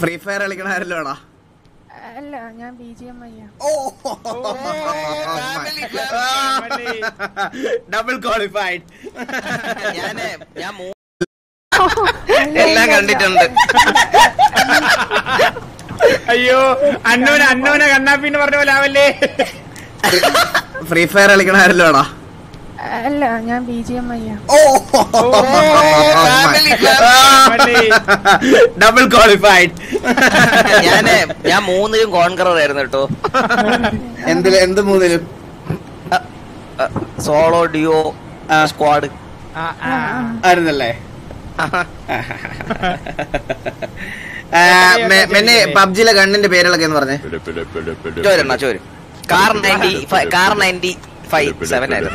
Free fire കളിക്കണ ആരല്ലോടാ അല്ല ഞാൻ B G M I double qualified ഞാന് ഞാൻ മൂ- എല്ലാം കണ്ടിട്ടുണ്ട് അയ്യോ അന്നോനെ അന്നോനെ കണ്ണാപ്പിന്ന് പറഞ്ഞ പോലെ ആവല്ലേ ഫ്രീ ഫയർ കളിക്കണ ആരല്ലോടാ അല്ല ഞാൻ B G M I double qualified ഞാന് ഞാൻ മൂന്നിലും കോൺകറർ ആയിരുന്നു കേട്ടോ എന്തില് എന്ത് മൂന്നിലും സോളോ ഡിയോ സ്ക്വാഡ് ആയിരുന്നല്ലേ മെന്നെ പബ്ജിയിലെ ഗണ്ണിന്റെ പേരുകളൊക്കെ എന്ന് പറഞ്ഞേ ചോരണ്ണ ചോരും kar ninety kar ninety five seven ആയിരുന്നു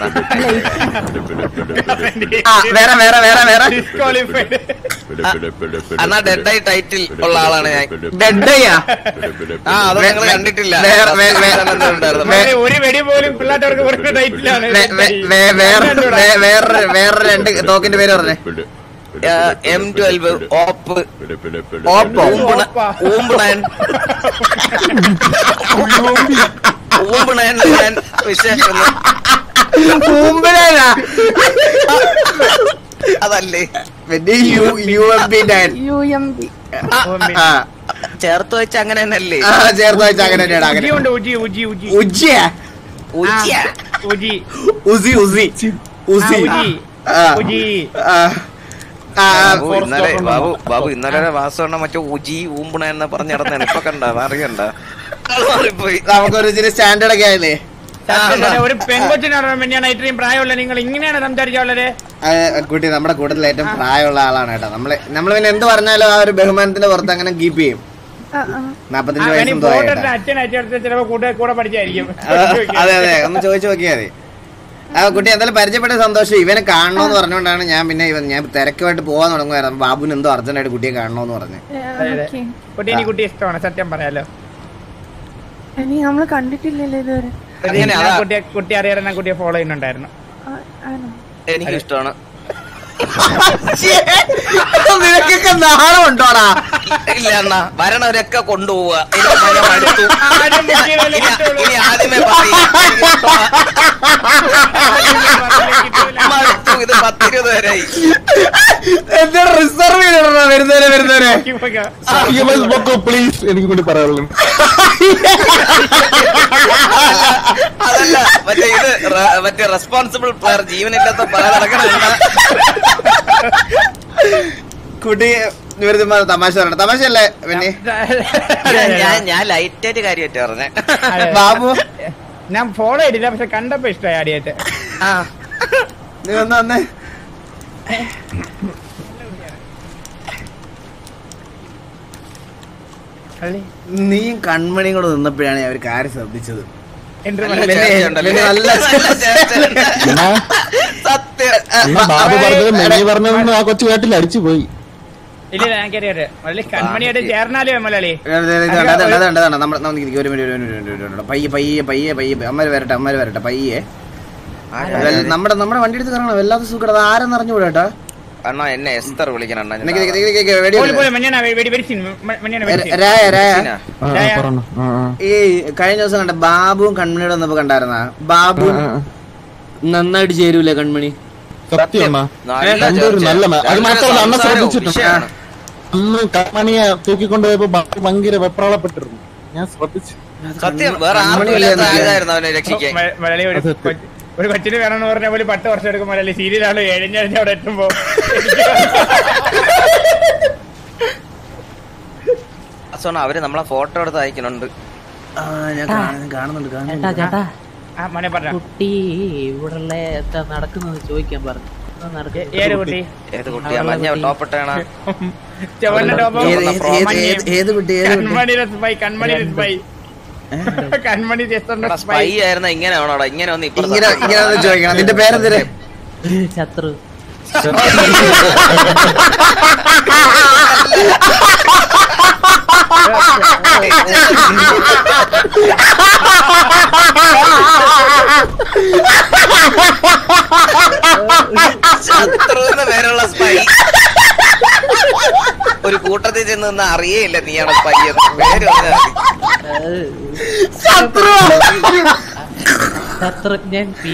ആ വേറെ വേറെ വേറെ വേറെ ഡിസ്ക്വാളിഫൈഡ് എന്നാ ഡെഡ് ആയി ടൈറ്റിൽ ഉള്ള ആളാണ് ഞാൻ ഡെഡ്ഡയ്യാ ആ അത് നിങ്ങൾ കണ്ടിട്ടില്ല വേറെ- വേ- വേ- ഉണ്ടായിരുന്നു. വേ- ഒരു വെടി പോലും പിള്ളേട്ടവർക്ക് കൊടുക്കുന്ന ടൈറ്റിലാണ് വേ- വേ- വേ- വേറെ വേ- വേറെ വേറെ രണ്ട് തോക്കിന്റെ പേര് പറഞ്ഞേ എം ട്വൽവ് ഓപ്പ് ഓപ്പോ ഊമ്പ് ഊമ്പ് നയൻ ഊമ്പ് നയൻ നയൻ വിശേഷം മുമ്പിലാ അതല്ലേ പിന്നെ U U M P nine U M B ആ ചേർത്ത് വെച്ച് അങ്ങനെ തന്നെയല്ലേ ആ, ചേർത്ത് വെച്ച അങ്ങനെ തന്നെയാണ് അങ്ങനെ ഉജിയുണ്ട് ഉജി ഉജി ഉജി ഉജ്ജിയാ ഉജ്ജിയ. ഉജി ഉസി ഉസി ഉസി ആ, ഉജി. ആ. ഉജി ആ. ആ, ബാബു ഇന്നലെ ബാബു ബാബു ഇന്നലെ വാസവണ്ണ മറ്റേ ഉജി ഊമ്പണ എന്ന് പറഞ്ഞ് നടന്നാണ് ഇപ്പൊ കണ്ട അറിയണ്ട മാറിപ്പോയി നമുക്കൊരു ഇച്ചിരി സ്റ്റാൻഡേർഡ് ഒക്കെ ആയില്ലേ സത്യം തന്നെ, ഒരു പെൺകൊച്ചിനാണ് വേണ്ടിയാണ് ഇത്രയും പ്രായമുള്ള നിങ്ങൾ ഇങ്ങനെയാണ് സംസാരിക്കാനുള്ളത് ആ, കുട്ടി നമ്മുടെ കൂട്ടത്തിൽ ഏറ്റവും പ്രായമുള്ള ആളാണ് കേട്ടോ നമ്മള് നമ്മൾ പിന്നെ എന്ത് പറഞ്ഞാലും ആ ഒരു ബഹുമാനത്തിന്റെ പുറത്ത് അങ്ങനെ കീപ്പ് ചെയ്യും നാപ്പത്തഞ്ച് വയസ്സും ഫോട്ടോ തോന്നിട്ടാ അച്ഛൻ അച്ഛൻ ചിലപ്പോ കൂടെ കൂടെ പഠിച്ചായിരിക്കും അതെ അതെ ഒന്ന് ചോദിച്ചു നോക്കിയാ മതി ആ കുട്ടി എന്തായാലും പരിചയപ്പെട്ട സന്തോഷം ഇവനെ കാണണോന്ന് പറഞ്ഞുകൊണ്ടാണ് ഞാൻ പിന്നെ ഇവൻ ഞാൻ തിരക്കുമായിട്ട് പോകാൻ തുടങ്ങുമായിരുന്നു ബാബുവിന് എന്തോ അർജന്റായിട്ട് കുട്ടിയെ കാണണോന്ന് പറഞ്ഞു ഓക്കെ കുട്ടി എനിക്ക് കുട്ടി ഇഷ്ടമാണ് സത്യം പറയാലോ ഇനി നമ്മള് കണ്ടിട്ടില്ലല്ലോ ഇതുവരെ അങ്ങനെ ഞാൻ അതാ. കുട്ടിയെ കുട്ടി അറിയാതെ ഞാൻ കുട്ടിയെ ഫോളോ ചെയ്യുന്നുണ്ടായിരുന്നു ആ, ആണോ എനിക്ക് ഇഷ്ടമാണ് നിനക്കൊക്കെ നാണം ഉണ്ടോടാ ഇല്ല എന്നാ വരണവരൊക്കെ കൊണ്ടുപോവുക എനിക്ക് ഭയങ്കര മടുത്തു. ആരും മുക്കിയതല്ലേ ഇനി- കിട്ടുള്ളൂ. ഇനി ആദ്യമേ പറയും എനിക്ക് ഇഷ്ടമാ. മടുത്തു ഇത് പത്തിരുപത് വരെയായി എന്താ റിസർവ് ചെയ്തിടണോ വരുന്നവരെ വരുന്നവരെ പ്ലീസ് എനിക്ക് കൂടി പറയാനുള്ളൂ അതല്ല മറ്റേ ഇത് റ- മറ്റേ റെസ്പോൺസിബിൾ പ്ലെയർ ജീവനില്ലാത്ത പല നടക്കണ കുട്ടി വെറുതെ തമാശ പറയണം തമാശ അല്ലേ പിന്നെ ഞാൻ ഞാൻ ലൈറ്റ് ആയിട്ട് കാര്യമായിട്ട് പറഞ്ഞേ ബാബു ഞാൻ ഫോളോ ചെയ്തില്ല പക്ഷെ കണ്ടപ്പോ ഇഷ്ടമായി ആടിയായിട്ട് ആ നീ വന്ന് വന്നേ നീയും കൺമണിയും കൂടെ നിന്നപ്പോഴാണ് ഞാൻ ഒരു കാര്യം ശ്രദ്ധിച്ചത് നല്ല പിന്നെ- ചേർച്ചയുണ്ടല്ലേ? പിന്നെ നല്ല നല്ല ചേർച്ചയുണ്ട്. സത്യം എന്നാ ബാബു പറഞ്ഞത് മെനി പറഞ്ഞതൊന്നും ആ കൊച്ചു കേട്ടില്ല അടിച്ചു പോയി ഇല്ല ഞാൻ കയറിയത് മലയാളി കൺമണിയായിട്ട് ചേർന്നാലേ മലയാളി നമ്മുടെ നമുക്ക് ഒരു മിനിറ്റ് ഒരു മിനിറ്റ് ഒരു മിനിറ്റ് പയ്യെ പയ്യെ പയ്യെ പയ്യെ അമ്മര് വരട്ടെ അമ്മര് വരട്ടെ പയ്യെ വെൽ- നമ്മുടെ നമ്മുടെ വണ്ടി എടുത്ത് കറങ്ങണം വല്ലാത്ത സുഖം അത് ആരെന്ന് അറിഞ്ഞുകൂടാ കേട്ടോ അണ്ണാ എന്നെ എസ്തർ വിളിക്കണം അണ്ണാ നിക്ക് നിക്ക് നിക്ക് നിക്ക് വെടി പോലെ വെടി. പോലെ മഞ്ഞാണ് വെടി വെരിച്ചിൻ മഞ്ഞാണ് വെരിച്ചിൻ രായ രായ സീനാ. ആ, ആ, പറഞ്ഞു ആ, ആ. ഈ കഴിഞ്ഞ ദിവസം കണ്ട ബാബുവും കൺമണിയോട് വന്നപ്പോ കണ്ടായിരുന്ന ബാബു ആ, ആ. നന്നായിട്ട് ചേരൂലേ കൺമണി സത്യം അണ്ണാ നല്ല എന്തൊരു ചേർച്ച. നല്ല മ- അത് രണ്ടുപേരും മാത്രമല്ല അണ്ണ സംസാരവും ശ്രദ്ധിച്ചിട്ടുണ്ട് വിഷയമാണ്. അന്ന് കൺമണിയെ തൂക്കിക്കൊണ്ടുപോയപ്പോ ബാബു ഭയങ്കര വെപ്രാളപ്പെട്ടിരുന്നു ഞാൻ ശ്രദ്ധിച്ചു സത്യം വേറെ ആർക്കും കൺമണിയല്ലേ ഇല്ലാത്ത എന്നൊക്കെ. ആയതായിരുന്നു അവനെ രക്ഷിക്കാൻ മലയാളി ഒരു അതെ. കൊച്ച്- ഒരു കൊച്ചിന് വേണമെന്ന് പറഞ്ഞ പോലെ പത്ത് വർഷം എടുക്കും മലയാളി സീരിയലാണ് എഴിഞ്ഞഴിഞ്ഞ് അവിടെ എത്തുമ്പോ അസോണ അവര് നമ്മളെ ഫോട്ടോ എടുത്ത് അയക്കുന്നുണ്ട് ആ ഞാൻ കാണുന്നു- കാണുന്നുണ്ട് ചേട്ടാ കാണുന്നുണ്ട് ചേട്ടാ ആ മോനെ പറഞ്ഞ കുട്ടി ഇവിടെയുള്ള എന്താ നടക്കുന്നത് ചോദിക്കാൻ പറഞ്ഞു എന്താ നടക്കുന്നത്? ഏത് കുട്ടി ഏത് കുട്ടിയാ മഞ്ഞ ടോപ്പിട്ടാണ് ചുവന്ന ടോപ്പ് ഏത് ഏത് ഏത് ഏത് ഏത് കുട്ടി ഏത് കുട്ടി കൺമണിയുടെ സ്പൈ കൺമണിയുടെ സ്പൈ കൺമണി ജസ്റ്ററിന്റെ സ്പൈ ആയിരുന്ന ഇങ്ങനെ വേണോടാ ഇങ്ങനെ ഒന്ന് ഇങ്ങനെ ഇങ്ങനെ ഒന്ന് ചോദിക്കണം നിന്റെ പേരെന്തിന് ശത്രു ശത്രു എന്ന പേരുള്ള സ്പൈ ഒരു കൂട്ടത്തിൽ ചെന്ന് നിന്ന് അറിയേയില്ല നീയാണ് പയ്യത് പേര് പറഞ്ഞാ മതി. ശത്രുഘ്നൻ പി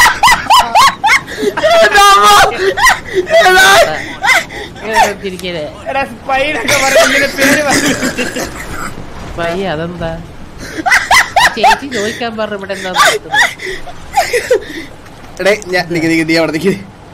ചിരിക്കലേ എടാ സ്പൈനൊക്കെ പറഞ്ഞ പേര് പറഞ്ഞു പയ്യ അതെന്താ ചേച്ചി ചോദിക്കാൻ പറഞ്ഞു ഇവിടെ എന്താ നടക്കുന്നത്? എടേ ഞാൻ നിക്ക് നിക്ക് നീ അവിടെ നിക്ക്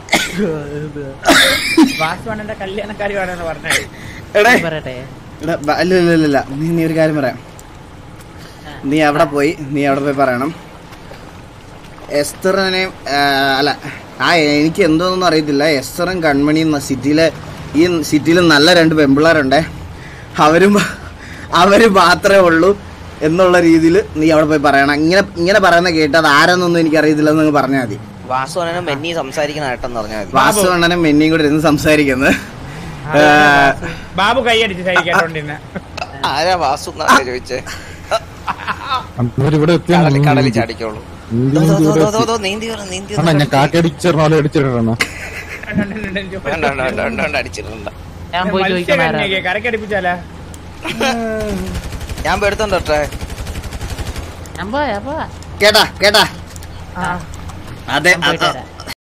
വാസുവാണെന്റെ കല്യാണക്കാരിയാണെന്ന് പറഞ്ഞത് എടേ ഞാൻ പറയട്ടെ എടാ ബ- അല്ല ഇല്ല ഇല്ല, ഇല്ല നീ നീ ഒരു കാര്യം പറയാം നീ അവിടെ പോയി നീ അവിടെ പോയി പറയണം എസ്തറിനെ അല്ല ആ എനിക്ക് എന്തോന്നൊന്നും അറിയത്തില്ല എസ്തറും കൺമണിയും സിറ്റിയിലെ ഈ സിറ്റിയിൽ നല്ല രണ്ട് പെമ്പിള്ളേരുണ്ടേ അവരും അവര് മാത്രമേ ഉള്ളൂ എന്നുള്ള രീതിയിൽ നീ അവിടെ പോയി പറയണം ഇങ്ങനെ ഇങ്ങനെ പറയുന്ന കേട്ട് അത് ആരെന്നൊന്നും എനിക്ക് അറിയത്തില്ല എന്ന് പറഞ്ഞാൽ മതി വാസു അണ്ണനും മെന്നി സംസാരിക്കണ കേട്ടെന്ന് പറഞ്ഞാൽ മതി വാസു അണ്ണനും മെന്നിയും കൂടെ ഇരുന്ന് സംസാരിക്കുന്നത് ഏ, ബാബു കൈയടിച്ച് സൈ കേട്ടോണ്ടിരുന്ന ആരാ വാസു എന്നാ ചോദിച്ചേ ഇവിടെ എത്തിയാ കടലിൽ നീന്തി കടലിൽ നീന്തി. ചാടിക്കോളൂ നീന്തി ദോ, ദോ, നീന്തി ദോ, ഇവിടെ ദോ, ദോ, എത്തി. ദോ, നീന്തി വരണം നീന്തി അണ്ണാ ഞാൻ വരണം. കാക്കടിച്ചിരുന്ന പോലെ അടിച്ചിടണ വേണ്ട, വേണ്ട, വേണ്ട, വേണ്ട, അടിച്ചിട്ടുണ്ട് ഞാൻ പോയി ചോദിക്കാൻ ആരാ കരക്കടിപ്പിച്ചാലാ ഞാൻ ഇപ്പൊ എടുത്തോണ്ടോട്ടെ ഞാൻ പോയാ പോവാ കേട്ടാ കേട്ടാ ആ അതെ ഞാൻ പോയിട്ട് അത് വരാം.